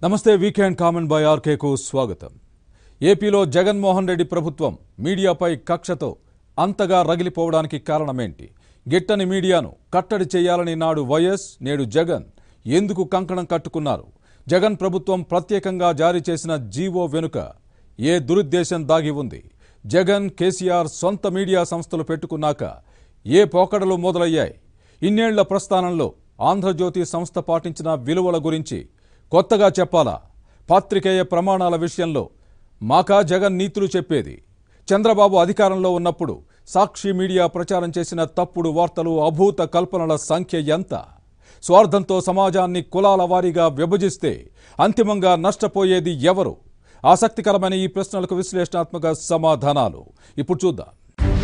నమస్తే weekend common by ఆర్కేకు స్వాగతం ఏపీలో జగన్మోహన్ రెడ్డి ప్రభుత్వం మీడియాపై కక్షతో అంతగా రగిలిపోవడానికి కారణమేంటి గిట్టని మీడియాను కట్టడి చేయాలని నాడు వైఎస్ నేడు జగన్ ఎందుకు కంకణం కట్టుకున్నారు జగన్ ప్రభుత్వం ప్రత్యేకంగా జారీ చేసిన జీవో వెనుక ఏ దురుద్దేశం దాగి ఉంది జగన్ కేసీఆర్ సొంత మీడియా సంస్థలు పెట్టుకున్నాక ఏ పోకడలు మొదలయ్యాయి ఇన్నేళ్ల ప్రస్థానంలో ఆంధ్రజ్యోతి సంస్థ పాటించిన విలువల గురించి కొత్తగా చెప్పాలా పాత్రికేయ ప్రమాణాల విషయంలో మాకా జగన్ నీతులు చెప్పేది చంద్రబాబు అధికారంలో ఉన్నప్పుడు సాక్షి మీడియా ప్రచారం చేసిన తప్పుడు వార్తలు అభూత కల్పనల సంఖ్య ఎంత స్వార్థంతో సమాజాన్ని కులాల వారీగా విభజిస్తే అంతిమంగా నష్టపోయేది ఎవరు ఆసక్తికరమైన ఈ ప్రశ్నలకు విశ్లేషణాత్మక సమాధానాలు ఇప్పుడు చూద్దాం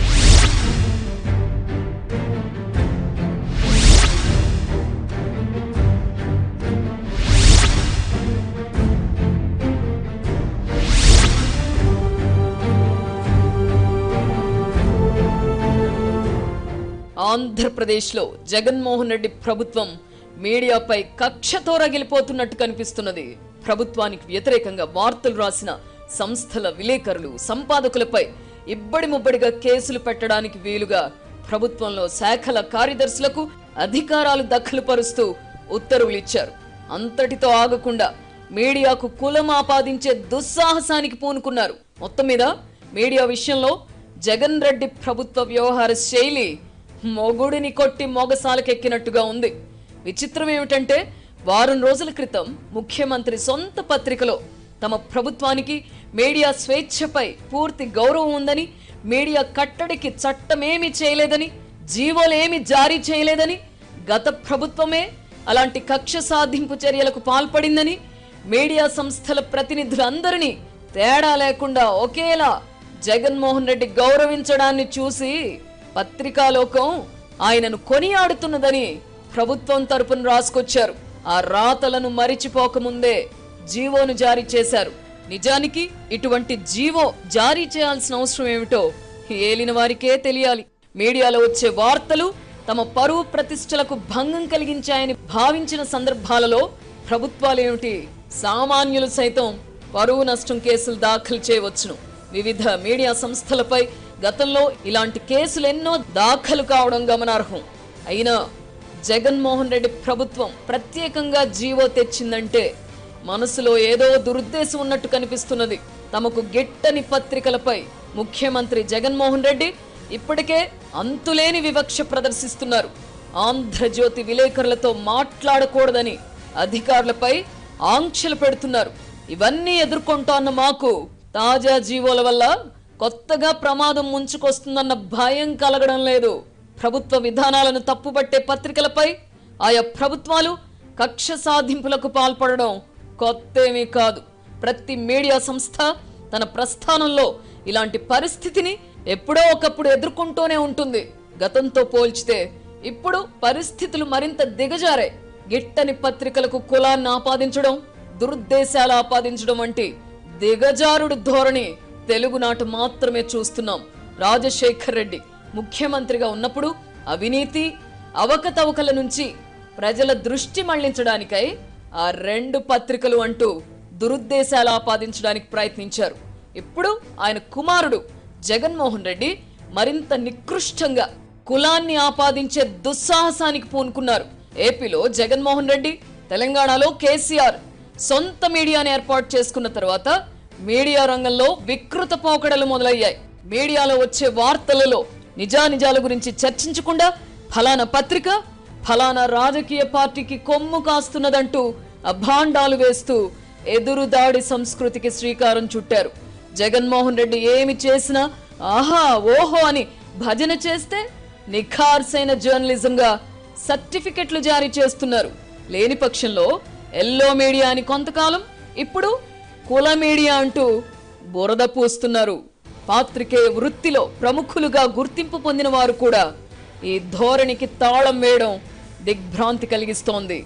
ఆంధ్రప్రదేశ్లో జగన్మోహన్ రెడ్డి ప్రభుత్వం మీడియాపై కక్షతో రగిలిపోతున్నట్టు కనిపిస్తున్నది ప్రభుత్వానికి వ్యతిరేకంగా వార్తలు రాసిన సంస్థల విలేకరులు సంపాదకులపై ఇబ్బడి ముబ్బడిగా కేసులు పెట్టడానికి వీలుగా ప్రభుత్వంలో శాఖల కార్యదర్శులకు అధికారాలు దఖలుపరుస్తూ ఉత్తర్వులు ఇచ్చారు అంతటితో ఆగకుండా మీడియాకు కులం ఆపాదించే దుస్సాహసానికి పూనుకున్నారు మొత్తం మీద మీడియా విషయంలో జగన్ రెడ్డి ప్రభుత్వ వ్యవహార శైలి మొగుడిని కొట్టి మొగసాలకెక్కినట్టుగా ఉంది విచిత్రం ఏమిటంటే వారం రోజుల క్రితం ముఖ్యమంత్రి సొంత పత్రికలో తమ ప్రభుత్వానికి మీడియా స్వేచ్ఛపై పూర్తి గౌరవం ఉందని మీడియా కట్టడికి చట్టమేమీ చేయలేదని జీవోలేమీ జారీ చేయలేదని గత ప్రభుత్వమే అలాంటి కక్ష సాధింపు చర్యలకు పాల్పడిందని మీడియా సంస్థల ప్రతినిధులందరినీ తేడా లేకుండా ఒకేలా జగన్మోహన్ రెడ్డి గౌరవించడాన్ని చూసి పత్రికాలోకం ఆయనను కొనియాడుతున్నదని ప్రభుత్వం తరపున రాసుకొచ్చారు ఆ రాతలను మరిచిపోకముందే జీవోను జారీ చేశారు నిజానికి ఇటువంటి జీవో జారీ చేయాల్సిన అవసరం ఏమిటో ఏలిన వారికే తెలియాలి మీడియాలో వచ్చే వార్తలు తమ పరువు ప్రతిష్టలకు భంగం కలిగించాయని భావించిన సందర్భాలలో ప్రభుత్వాలేమిటి సామాన్యులు సైతం పరువు నష్టం కేసులు దాఖలు చేయవచ్చును వివిధ మీడియా సంస్థలపై గతంలో ఇలాంటి కేసులు ఎన్నో దాఖలు కావడం గమనార్హం అయినా జగన్మోహన్ రెడ్డి ప్రభుత్వం ప్రత్యేకంగా జీవో తెచ్చిందంటే మనసులో ఏదో దురుద్దేశం ఉన్నట్టు కనిపిస్తున్నది తమకు గిట్టని పత్రికలపై ముఖ్యమంత్రి జగన్మోహన్ రెడ్డి ఇప్పటికే అంతులేని వివక్ష ప్రదర్శిస్తున్నారు ఆంధ్రజ్యోతి విలేకరులతో మాట్లాడకూడదని అధికారులపై ఆంక్షలు పెడుతున్నారు ఇవన్నీ ఎదుర్కొంటోన్న మాకు తాజా జీవోల వల్ల కొత్తగా ప్రమాదం ముంచుకొస్తుందన్న భయం కలగడం లేదు ప్రభుత్వ విధానాలను తప్పుపట్టే పత్రికలపై ఆయా ప్రభుత్వాలు కక్ష సాధింపులకు పాల్పడడం కొత్తేమీ కాదు ప్రతి మీడియా సంస్థ తన ప్రస్థానంలో ఇలాంటి పరిస్థితిని ఎప్పుడో ఒకప్పుడు ఎదుర్కొంటూనే ఉంటుంది గతంతో పోల్చితే ఇప్పుడు పరిస్థితులు మరింత దిగజారే గిట్టని పత్రికలకు కులాన్ని ఆపాదించడం దురుద్దేశాలు ఆపాదించడం వంటి దిగజారుడు ధోరణి తెలుగునాట మాత్రమే చూస్తున్నాం రాజశేఖర్ రెడ్డి ముఖ్యమంత్రిగా ఉన్నప్పుడు అవినీతి అవకతవకల నుంచి ప్రజల దృష్టి మళ్లించడానికై ఆ రెండు పత్రికలు అంటూ దురుద్దేశాలు ఆపాదించడానికి ప్రయత్నించారు ఇప్పుడు ఆయన కుమారుడు జగన్మోహన్ రెడ్డి మరింత నికృష్టంగా కులాన్ని ఆపాదించే దుస్సాహసానికి పూనుకున్నారు ఏపీలో జగన్మోహన్ రెడ్డి తెలంగాణలో కేసీఆర్ సొంత మీడియాని ఏర్పాటు చేసుకున్న తర్వాత మీడియా రంగంలో వికృత పోకడలు మొదలయ్యాయి మీడియాలో వచ్చే వార్తలలో నిజానిజాల గురించి చర్చించకుండా ఫలానా పత్రిక ఫలానా రాజకీయ పార్టీకి కొమ్ము కాస్తున్నదంటూ అభాండాలు వేస్తూ ఎదురుదాడి సంస్కృతికి శ్రీకారం చుట్టారు జగన్మోహన్ రెడ్డి ఏమి చేసినా ఆహా ఓహో అని భజన చేస్తే నిఖార్సైన జర్నలిజంగా సర్టిఫికెట్లు జారీ చేస్తున్నారు లేని పక్షంలో ఎల్లో మీడియా అని కొంతకాలం ఇప్పుడు కుల మీడియా అంటూ బురద పూస్తున్నారు పాత్రికేయ వృత్తిలో ప్రముఖులుగా గుర్తింపు పొందిన వారు కూడా ఈ ధోరణికి తాళం వేయడం దిగ్భ్రాంతి కలిగిస్తోంది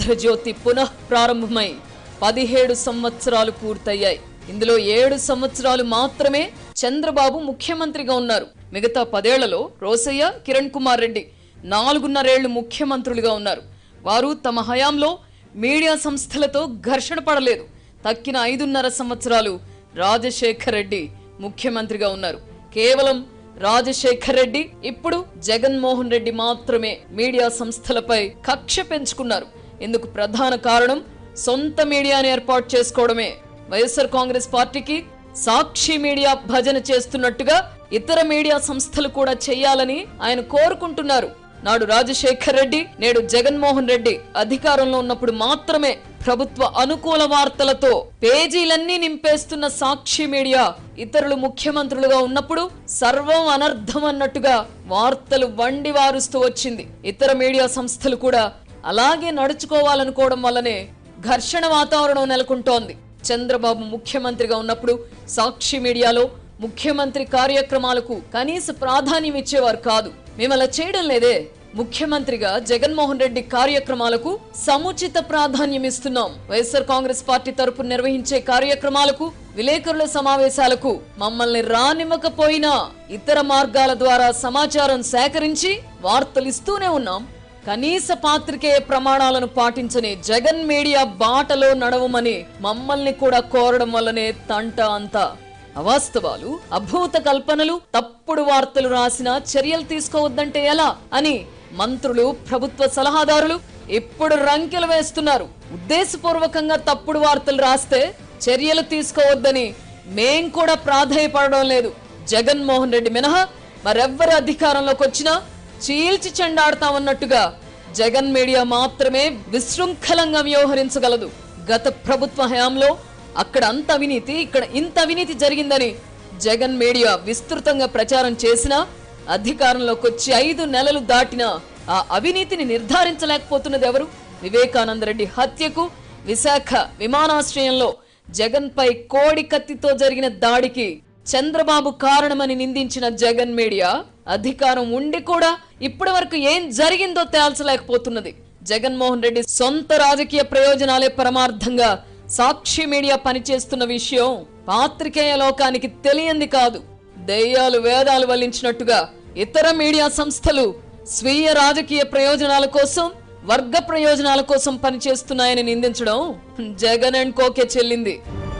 ఆంధ్రజ్యోతి పునః ప్రారంభమై పదిహేడు సంవత్సరాలు పూర్తయ్యాయి ఇందులో ఏడు సంవత్సరాలు మాత్రమే చంద్రబాబు ముఖ్యమంత్రిగా ఉన్నారు మిగతా పదేళ్లలో రోసయ్య కిరణ్ కుమార్ రెడ్డి నాలుగున్నరేళ్లు ముఖ్యమంత్రులుగా ఉన్నారు వారు తమ హయాంలో మీడియా సంస్థలతో ఘర్షణ పడలేదు తక్కిన ఐదున్నర సంవత్సరాలు రాజశేఖర్ రెడ్డి ముఖ్యమంత్రిగా ఉన్నారు కేవలం రాజశేఖర్ రెడ్డి ఇప్పుడు జగన్మోహన్ రెడ్డి మాత్రమే మీడియా సంస్థలపై కక్ష పెంచుకున్నారు ఇందుకు ప్రధాన కారణం సొంత మీడియాని ఏర్పాటు చేసుకోవడమే వైఎస్ఆర్ కాంగ్రెస్ పార్టీకి సాక్షి మీడియా భజన చేస్తున్నట్టుగా ఇతర మీడియా సంస్థలు కూడా చేయాలని ఆయన కోరుకుంటున్నారు నాడు రాజశేఖర్ రెడ్డి నేడు జగన్మోహన్ రెడ్డి అధికారంలో ఉన్నప్పుడు మాత్రమే ప్రభుత్వ అనుకూల వార్తలతో పేజీలన్నీ నింపేస్తున్న సాక్షి మీడియా ఇతరులు ముఖ్యమంత్రులుగా ఉన్నప్పుడు సర్వం అనర్థం అన్నట్టుగా వార్తలు వండి వారుస్తూ వచ్చింది ఇతర మీడియా సంస్థలు కూడా అలాగే నడుచుకోవాలనుకోవడం వల్లనే ఘర్షణ వాతావరణం నెలకొంటోంది చంద్రబాబు ముఖ్యమంత్రిగా ఉన్నప్పుడు సాక్షి మీడియాలో ముఖ్యమంత్రి కార్యక్రమాలకు కనీస ప్రాధాన్యం ఇచ్చేవారు కాదు మేము అలా చేయడం లేదే ముఖ్యమంత్రిగా జగన్మోహన్ రెడ్డి కార్యక్రమాలకు సముచిత ప్రాధాన్యం ఇస్తున్నాం వైఎస్ఆర్ కాంగ్రెస్ పార్టీ తరపున నిర్వహించే కార్యక్రమాలకు విలేకరుల సమావేశాలకు మమ్మల్ని రానివ్వకపోయినా ఇతర మార్గాల ద్వారా సమాచారం సేకరించి వార్తలు ఇస్తూనే ఉన్నాం కనీస పాత్రికేయ ప్రమాణాలను పాటించని జగన్ మీడియా బాటలో నడవమని మమ్మల్ని కూడా కోరడం వల్లనే తంట అంతా అవాస్తవాలు అభూత కల్పనలు తప్పుడు వార్తలు రాసిన చర్యలు తీసుకోవద్దంటే ఎలా అని మంత్రులు ప్రభుత్వ సలహాదారులు ఇప్పుడు రంకెలు వేస్తున్నారు ఉద్దేశపూర్వకంగా తప్పుడు వార్తలు రాస్తే చర్యలు తీసుకోవద్దని మేం కూడా ప్రాధాయపడడం లేదు జగన్మోహన్ రెడ్డి మినహా మరెవ్వరు అధికారంలోకి వచ్చినా చీల్చి చెండాడతామన్నట్టుగా జగన్ మీడియా మాత్రమే విశృంఖలంగా వ్యవహరించగలదు గత ప్రభుత్వ హయాంలో అక్కడ అంత అవినీతి ఇక్కడ ఇంత అవినీతి జరిగిందని జగన్ మీడియా విస్తృతంగా ప్రచారం చేసినా అధికారంలోకి వచ్చి ఐదు నెలలు దాటినా ఆ అవినీతిని నిర్ధారించలేకపోతున్నది ఎవరు వివేకానంద రెడ్డి హత్యకు విశాఖ విమానాశ్రయంలో జగన్ పై కోడి కత్తితో జరిగిన దాడికి చంద్రబాబు కారణమని నిందించిన జగన్ మీడియా అధికారం ఉండి కూడా ఇప్పటి వరకు ఏం జరిగిందో తేల్చలేకపోతున్నది జగన్మోహన్ రెడ్డి సొంత రాజకీయ ప్రయోజనాలే పరమార్థంగా సాక్షి మీడియా పనిచేస్తున్న విషయం పాత్రికేయ లోకానికి తెలియంది కాదు దెయ్యాలు వేదాలు వల్లించినట్టుగా ఇతర మీడియా సంస్థలు స్వీయ రాజకీయ ప్రయోజనాల కోసం వర్గ ప్రయోజనాల కోసం పనిచేస్తున్నాయని నిందించడం జగన్ అండ్ కోకే చెల్లింది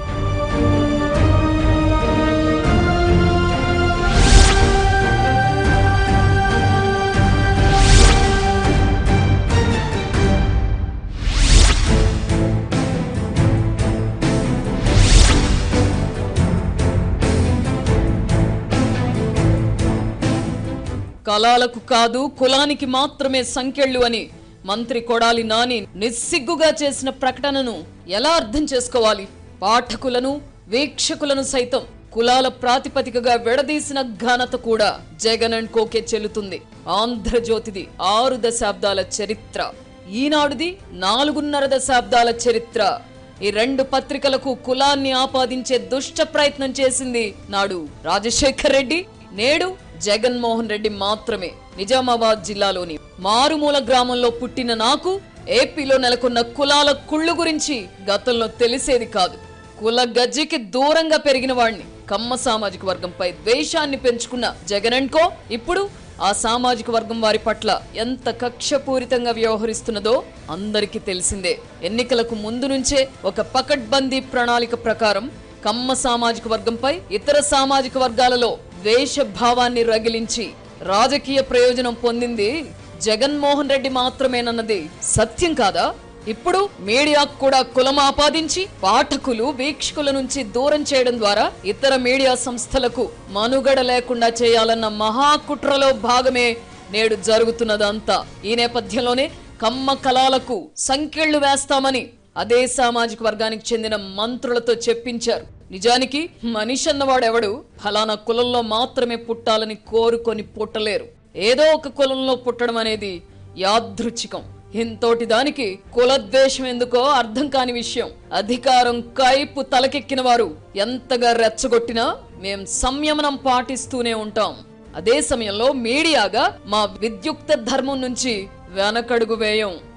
కళాలకు కాదు కులానికి మాత్రమే సంఖ్యళ్ళు అని మంత్రి కొడాలి నాని నిస్సిగ్గుగా చేసిన ప్రకటనను ఎలా అర్థం చేసుకోవాలి పాఠకులను వీక్షకులను సైతం కులాల ప్రాతిపదికగా విడదీసిన ఘనత కూడా జగన్ అండ్ కోకే చెల్లుతుంది ఆంధ్రజ్యోతిది ఆరు దశాబ్దాల చరిత్ర ఈనాడుది నాలుగున్నర దశాబ్దాల చరిత్ర ఈ రెండు పత్రికలకు కులాన్ని ఆపాదించే దుష్ట ప్రయత్నం చేసింది నాడు రాజశేఖర్ రెడ్డి నేడు జగన్మోహన్ రెడ్డి మాత్రమే నిజామాబాద్ జిల్లాలోని మారుమూల గ్రామంలో పుట్టిన నాకు ఏపీలో నెలకొన్న కులాల కుళ్ళు గురించి గతంలో తెలిసేది కాదు కుల గజ్జికి దూరంగా పెరిగిన వాణ్ణి కమ్మ సామాజిక వర్గంపై ద్వేషాన్ని పెంచుకున్న జగనన్కో ఇప్పుడు ఆ సామాజిక వర్గం వారి పట్ల ఎంత కక్షపూరితంగా వ్యవహరిస్తున్నదో అందరికీ తెలిసిందే ఎన్నికలకు ముందు నుంచే ఒక పకడ్బందీ ప్రణాళిక ప్రకారం కమ్మ సామాజిక వర్గంపై ఇతర సామాజిక వర్గాలలో ద్వేష భావాన్ని రగిలించి రాజకీయ ప్రయోజనం పొందింది జగన్మోహన్ రెడ్డి మాత్రమేనన్నది సత్యం కాదా ఇప్పుడు మీడియాకు కూడా కులం ఆపాదించి పాఠకులు వీక్షకుల నుంచి దూరం చేయడం ద్వారా ఇతర మీడియా సంస్థలకు మనుగడ లేకుండా చేయాలన్న మహాకుట్రలో భాగమే నేడు జరుగుతున్నదంతా ఈ నేపథ్యంలోనే కమ్మ కళాలకు సంఖ్యళ్లు వేస్తామని అదే సామాజిక వర్గానికి చెందిన మంత్రులతో చెప్పించారు నిజానికి మనిషి అన్నవాడెవడు ఫలానా కులంలో మాత్రమే పుట్టాలని కోరుకొని పుట్టలేరు ఏదో ఒక కులంలో పుట్టడం అనేది యాదృచ్ఛికం ఇంతోటి దానికి కులద్వేషం ఎందుకో అర్థం కాని విషయం అధికారం కైపు తలకెక్కిన వారు ఎంతగా రెచ్చగొట్టినా మేం సంయమనం పాటిస్తూనే ఉంటాం అదే సమయంలో మీడియాగా మా విద్యుక్త ధర్మం నుంచి వెనకడుగు వేయం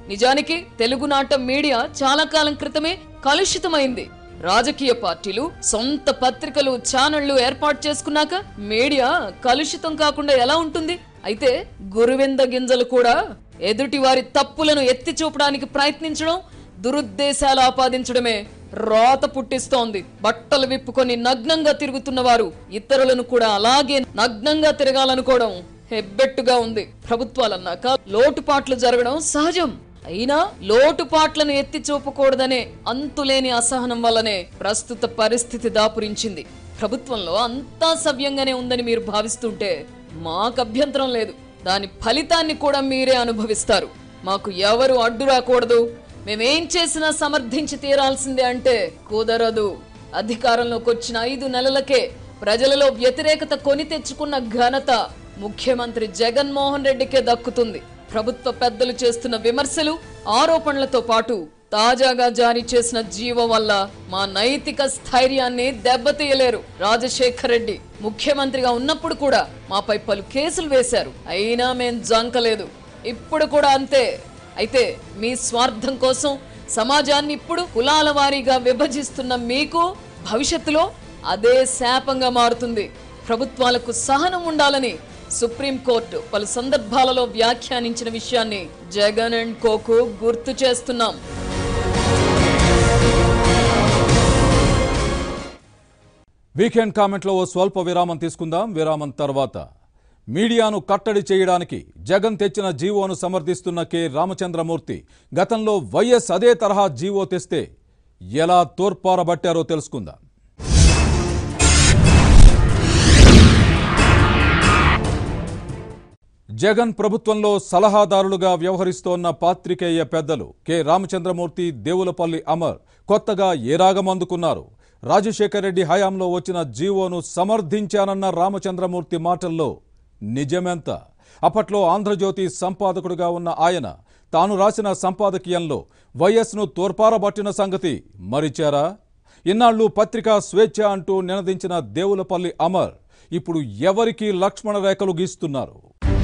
నిజానికి తెలుగునాట మీడియా చాలా కాలం క్రితమే కలుషితమైంది రాజకీయ పార్టీలు సొంత పత్రికలు ఛానళ్లు ఏర్పాటు చేసుకున్నాక మీడియా కలుషితం కాకుండా ఎలా ఉంటుంది అయితే గురువింద గింజలు కూడా ఎదుటి వారి తప్పులను ఎత్తి చూపడానికి ప్రయత్నించడం దురుద్దేశాలు ఆపాదించడమే రోత పుట్టిస్తోంది బట్టలు విప్పుకొని నగ్నంగా తిరుగుతున్న వారు ఇతరులను కూడా అలాగే నగ్నంగా తిరగాలనుకోవడం హెబ్బెట్టుగా ఉంది ప్రభుత్వాలన్నాక లోటుపాట్లు జరగడం సహజం అయినా లోటుపాట్లను ఎత్తి చూపకూడదనే అంతులేని అసహనం వల్లనే ప్రస్తుత పరిస్థితి దాపురించింది ప్రభుత్వంలో అంతా సవ్యంగానే ఉందని మీరు భావిస్తుంటే మాకు అభ్యంతరం లేదు దాని ఫలితాన్ని కూడా మీరే అనుభవిస్తారు మాకు ఎవరు అడ్డు రాకూడదు మేమేం చేసినా సమర్థించి తీరాల్సిందే అంటే కుదరదు అధికారంలోకి వచ్చిన ఐదు నెలలకే ప్రజలలో వ్యతిరేకత కొని తెచ్చుకున్న ఘనత ముఖ్యమంత్రి జగన్మోహన్ రెడ్డికే దక్కుతుంది ప్రభుత్వ పెద్దలు చేస్తున్న విమర్శలు ఆరోపణలతో పాటు తాజాగా జారీ చేసిన జీవో వల్ల మా నైతిక స్థైర్యాన్ని దెబ్బతీయలేరు రాజశేఖర్ రెడ్డి ముఖ్యమంత్రిగా ఉన్నప్పుడు కూడా మాపై పలు కేసులు వేశారు అయినా మేం జంకలేదు ఇప్పుడు కూడా అంతే అయితే మీ స్వార్థం కోసం సమాజాన్ని ఇప్పుడు కులాల వారీగా విభజిస్తున్న మీకు భవిష్యత్తులో అదే శాపంగా మారుతుంది ప్రభుత్వాలకు సహనం ఉండాలని సుప్రీంకోర్టు పలు సందర్భాలలో వ్యాఖ్యానించిన విషయాన్ని జగన్ అండ్ కోకు గుర్తు చేస్తున్నాం వీకెండ్ కామెంట్లో ఓ స్వల్ప విరామం తీసుకుందాం విరామం తర్వాత మీడియాను కట్టడి చేయడానికి జగన్ తెచ్చిన జీవోను సమర్థిస్తున్న కె రామచంద్రమూర్తి గతంలో వైఎస్ అదే తరహా జీవో తెస్తే ఎలా తోర్పారబట్టారో తెలుసుకుందాం జగన్ ప్రభుత్వంలో సలహాదారులుగా వ్యవహరిస్తోన్న పాత్రికేయ పెద్దలు కె రామచంద్రమూర్తి దేవులపల్లి అమర్ కొత్తగా ఏ రాగం అందుకున్నారు రాజశేఖర్ రెడ్డి హయాంలో వచ్చిన జీవోను సమర్థించానన్న రామచంద్రమూర్తి మాటల్లో నిజమెంత అప్పట్లో ఆంధ్రజ్యోతి సంపాదకుడిగా ఉన్న ఆయన తాను రాసిన సంపాదకీయంలో వైఎస్ను తోర్పారబట్టిన సంగతి మరిచారా ఇన్నాళ్లు పత్రికా స్వేచ్ఛ అంటూ నినదించిన దేవులపల్లి అమర్ ఇప్పుడు ఎవరికి లక్ష్మణ రేఖలు గీస్తున్నారు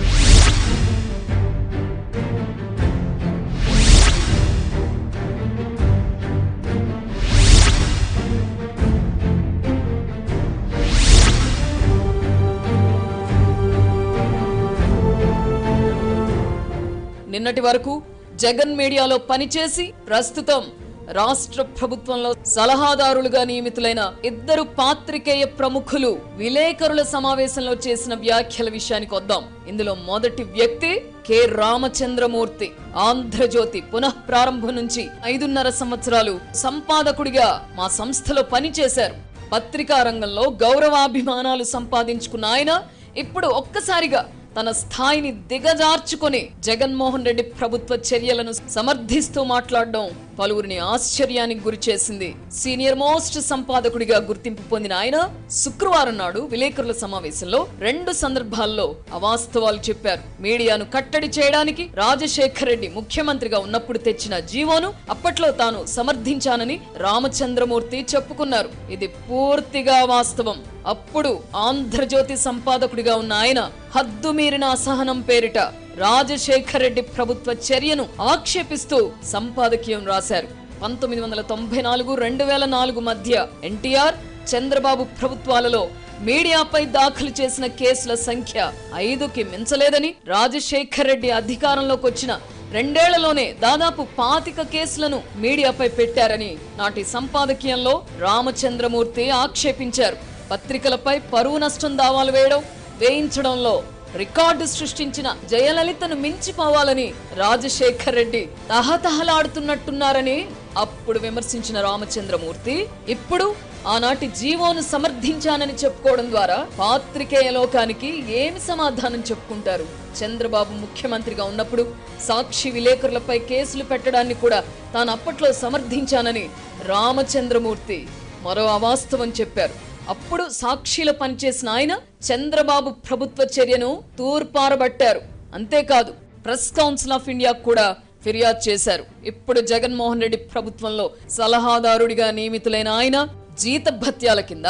నిన్నటి వరకు జగన్ మీడియాలో పనిచేసి ప్రస్తుతం రాష్ట్ర ప్రభుత్వంలో సలహాదారులుగా నియమితులైన ఇద్దరు పాత్రికేయ ప్రముఖులు విలేకరుల సమావేశంలో చేసిన వ్యాఖ్యల విషయానికి వద్దాం ఇందులో మొదటి వ్యక్తి కె రామచంద్రమూర్తి ఆంధ్రజ్యోతి పునః ప్రారంభం నుంచి ఐదున్నర సంవత్సరాలు సంపాదకుడిగా మా సంస్థలో పనిచేశారు పత్రికా రంగంలో గౌరవాభిమానాలు సంపాదించుకున్న ఆయన ఇప్పుడు ఒక్కసారిగా తన స్థాయిని దిగజార్చుకొని జగన్మోహన్ రెడ్డి ప్రభుత్వ చర్యలను సమర్థిస్తూ మాట్లాడడం పలువురిని ఆశ్చర్యానికి గురి చేసింది సీనియర్ మోస్ట్ సంపాదకుడిగా గుర్తింపు పొందిన ఆయన శుక్రవారం నాడు విలేకరుల సమావేశంలో రెండు సందర్భాల్లో అవాస్తవాలు చెప్పారు మీడియాను కట్టడి చేయడానికి రాజశేఖర్ రెడ్డి ముఖ్యమంత్రిగా ఉన్నప్పుడు తెచ్చిన జీవోను అప్పట్లో తాను సమర్థించానని రామచంద్రమూర్తి చెప్పుకున్నారు ఇది పూర్తిగా వాస్తవం అప్పుడు ఆంధ్రజ్యోతి సంపాదకుడిగా ఉన్న ఆయన హద్దు మీరిన అసహనం పేరిట రాజశేఖర్ రెడ్డి ప్రభుత్వ చర్యను ఆక్షేపిస్తూ సంపాదకీయం రాశారు పంతొమ్మిది వందల తొంభై నాలుగు రెండు వేల నాలుగు మధ్య ఎన్టీఆర్ చంద్రబాబు ప్రభుత్వాలలో మీడియాపై దాఖలు చేసిన కేసుల సంఖ్య ఐదుకి మించలేదని రాజశేఖర్ రెడ్డి అధికారంలోకి వచ్చిన రెండేళ్లలోనే దాదాపు పాతిక కేసులను మీడియాపై పెట్టారని నాటి సంపాదకీయంలో రామచంద్రమూర్తి ఆక్షేపించారు పత్రికలపై పరువు నష్టం దావాలు వేయడం వేయించడంలో రికార్డు సృష్టించిన జయలలితను మించిపోవాలని రాజశేఖర్ రెడ్డి తహతహలాడుతున్నట్టున్నారని అప్పుడు విమర్శించిన రామచంద్రమూర్తి ఇప్పుడు ఆనాటి జీవోను సమర్థించానని చెప్పుకోవడం ద్వారా పాత్రికేయ లోకానికి ఏమి సమాధానం చెప్పుకుంటారు చంద్రబాబు ముఖ్యమంత్రిగా ఉన్నప్పుడు సాక్షి విలేకరులపై కేసులు పెట్టడాన్ని కూడా తాను అప్పట్లో సమర్థించానని రామచంద్రమూర్తి మరో అవాస్తవం చెప్పారు అప్పుడు సాక్షిలో పనిచేసిన ఆయన చంద్రబాబు ప్రభుత్వ చర్యను తూర్పారబట్టారు అంతేకాదు ప్రెస్ కౌన్సిల్ ఆఫ్ ఇండియా కూడా ఫిర్యాదు చేశారు ఇప్పుడు జగన్మోహన్ రెడ్డి ప్రభుత్వంలో సలహాదారుడిగా నియమితులైన ఆయన జీత భత్యాల కింద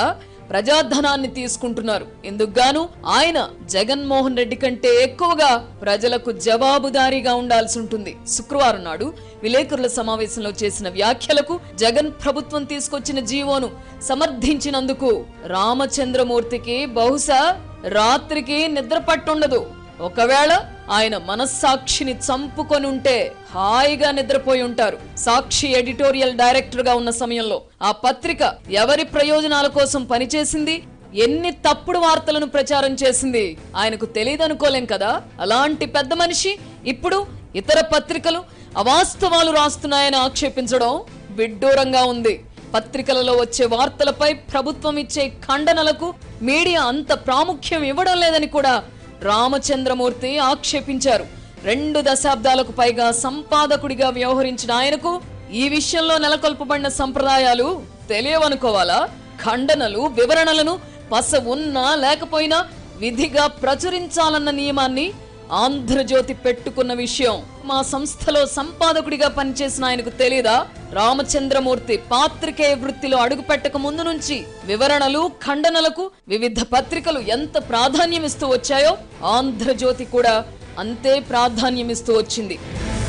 ప్రజాధనాన్ని తీసుకుంటున్నారు ఇందుకు గాను ఆయన జగన్మోహన్ రెడ్డి కంటే ఎక్కువగా ప్రజలకు జవాబుదారీగా ఉండాల్సి ఉంటుంది శుక్రవారం నాడు విలేకరుల సమావేశంలో చేసిన వ్యాఖ్యలకు జగన్ ప్రభుత్వం తీసుకొచ్చిన జీవోను సమర్థించినందుకు రామచంద్రమూర్తికి బహుశా రాత్రికి నిద్ర పట్టుండదు ఒకవేళ ఆయన మనస్సాక్షిని చంపుకొని ఉంటే హాయిగా నిద్రపోయి ఉంటారు సాక్షి ఎడిటోరియల్ డైరెక్టర్ గా ఉన్న సమయంలో ఆ పత్రిక ఎవరి ప్రయోజనాల కోసం పనిచేసింది ఎన్ని తప్పుడు వార్తలను ప్రచారం చేసింది ఆయనకు తెలియదనుకోలేం కదా అలాంటి పెద్ద మనిషి ఇప్పుడు ఇతర పత్రికలు అవాస్తవాలు రాస్తున్నాయని ఆక్షేపించడం విడ్డూరంగా ఉంది పత్రికలలో వచ్చే వార్తలపై ప్రభుత్వం ఇచ్చే ఖండనలకు మీడియా అంత ప్రాముఖ్యం ఇవ్వడం లేదని కూడా రామచంద్రమూర్తి ఆక్షేపించారు రెండు దశాబ్దాలకు పైగా సంపాదకుడిగా వ్యవహరించిన ఆయనకు ఈ విషయంలో నెలకొల్పబడిన సంప్రదాయాలు తెలియవనుకోవాలా ఖండనలు వివరణలను పస ఉన్నా లేకపోయినా విధిగా ప్రచురించాలన్న నియమాన్ని ఆంధ్రజ్యోతి పెట్టుకున్న విషయం మా సంస్థలో సంపాదకుడిగా పనిచేసిన ఆయనకు తెలీదా రామచంద్రమూర్తి పాత్రికేయ వృత్తిలో అడుగు పెట్టక ముందు నుంచి వివరణలు ఖండనలకు వివిధ పత్రికలు ఎంత ప్రాధాన్యం ఇస్తూ వచ్చాయో ఆంధ్రజ్యోతి కూడా అంతే ప్రాధాన్యం ఇస్తూ వచ్చింది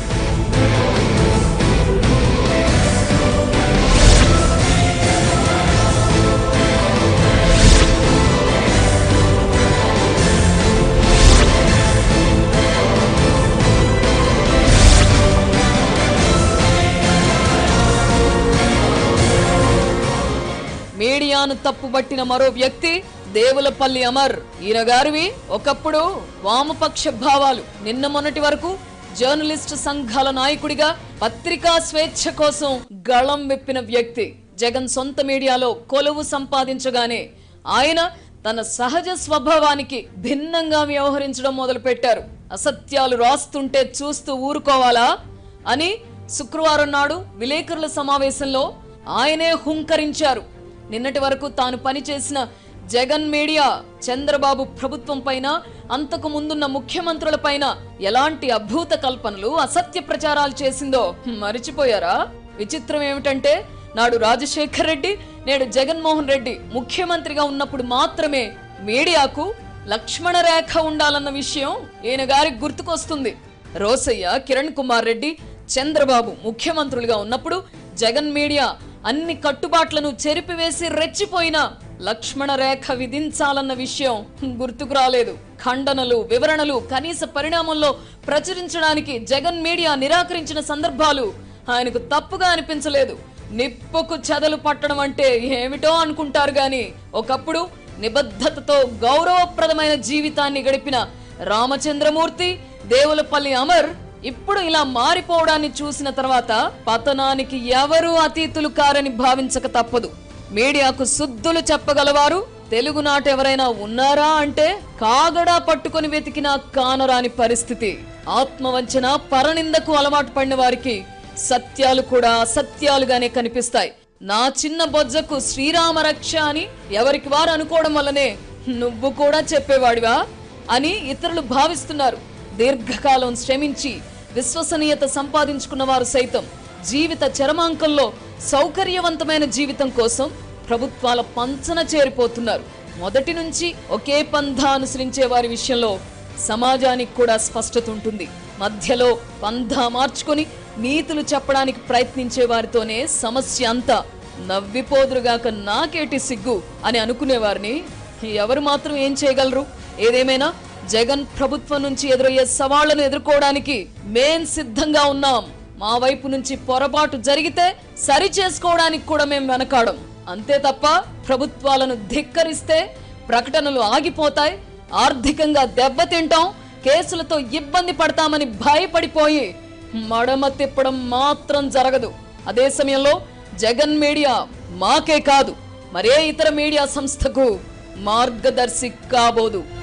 మీడియాను తప్పుబట్టిన మరో వ్యక్తి దేవులపల్లి అమర్ ఈయన గారివి ఒకప్పుడు వామపక్ష భావాలు నిన్న మొన్నటి వరకు జర్నలిస్టు సంఘాల నాయకుడిగా పత్రికా స్వేచ్ఛ కోసం గళం విప్పిన వ్యక్తి జగన్ సొంత మీడియాలో కొలువు సంపాదించగానే ఆయన తన సహజ స్వభావానికి భిన్నంగా వ్యవహరించడం మొదలుపెట్టారు అసత్యాలు రాస్తుంటే చూస్తూ ఊరుకోవాలా అని శుక్రవారం నాడు విలేకరుల సమావేశంలో ఆయనే హుంకరించారు నిన్నటి వరకు తాను పనిచేసిన జగన్ మీడియా చంద్రబాబు ప్రభుత్వం పైన అంతకు ముందున్న ముఖ్యమంత్రుల పైన ఎలాంటి అభూత కల్పనలు అసత్య ప్రచారాలు చేసిందో మరిచిపోయారా విచిత్రం ఏమిటంటే నాడు రాజశేఖర్ రెడ్డి నేడు జగన్మోహన్ రెడ్డి ముఖ్యమంత్రిగా ఉన్నప్పుడు మాత్రమే మీడియాకు లక్ష్మణ రేఖ ఉండాలన్న విషయం ఈయన గారికి గుర్తుకొస్తుంది రోసయ్య కిరణ్ కుమార్ రెడ్డి చంద్రబాబు ముఖ్యమంత్రులుగా ఉన్నప్పుడు జగన్ మీడియా అన్ని కట్టుబాట్లను చెరిపివేసి రెచ్చిపోయిన లక్ష్మణ రేఖ విధించాలన్న విషయం గుర్తుకు రాలేదు ఖండనలు వివరణలు కనీస పరిణామంలో ప్రచురించడానికి జగన్ మీడియా నిరాకరించిన సందర్భాలు ఆయనకు తప్పుగా అనిపించలేదు నిప్పుకు చెదలు పట్టడం అంటే ఏమిటో అనుకుంటారు గాని ఒకప్పుడు నిబద్ధతతో గౌరవప్రదమైన జీవితాన్ని గడిపిన రామచంద్రమూర్తి దేవులపల్లి అమర్ ఇప్పుడు ఇలా మారిపోవడాన్ని చూసిన తర్వాత పతనానికి ఎవరూ అతీతులు కారని భావించక తప్పదు మీడియాకు శుద్ధులు చెప్పగలవారు తెలుగునాట ఎవరైనా ఉన్నారా అంటే కాగడా పట్టుకొని వెతికినా కానరాని పరిస్థితి ఆత్మవంచన పరనిందకు అలవాటు పడిన వారికి సత్యాలు కూడా అసత్యాలుగానే కనిపిస్తాయి నా చిన్న బొజ్జకు శ్రీరామ రక్ష అని ఎవరికి వారు అనుకోవడం వల్లనే నువ్వు కూడా చెప్పేవాడివా అని ఇతరులు భావిస్తున్నారు దీర్ఘకాలం శ్రమించి విశ్వసనీయత సంపాదించుకున్న వారు సైతం జీవిత చరమాంకంలో సౌకర్యవంతమైన జీవితం కోసం ప్రభుత్వాల పంచన చేరిపోతున్నారు మొదటి నుంచి ఒకే పంధా అనుసరించే వారి విషయంలో సమాజానికి కూడా స్పష్టత ఉంటుంది మధ్యలో పంధా మార్చుకొని నీతులు చెప్పడానికి ప్రయత్నించే వారితోనే సమస్య అంతా నవ్విపోదురుగాక నాకేటి సిగ్గు అని అనుకునేవారిని ఎవరు మాత్రం ఏం చేయగలరు ఏదేమైనా జగన్ ప్రభుత్వం నుంచి ఎదురయ్యే సవాళ్లను ఎదుర్కోవడానికి మేం సిద్ధంగా ఉన్నాం మా వైపు నుంచి పొరపాటు జరిగితే సరి చేసుకోవడానికి కూడా మేము వెనకాడం అంతే తప్ప ప్రభుత్వాలను ధిక్కరిస్తే ప్రకటనలు ఆగిపోతాయి ఆర్థికంగా దెబ్బతింటాం కేసులతో ఇబ్బంది పడతామని భయపడిపోయి మడమ తిప్పడం మాత్రం జరగదు అదే సమయంలో జగన్ మీడియా మాకే కాదు మరే ఇతర మీడియా సంస్థకు మార్గదర్శి కాబోదు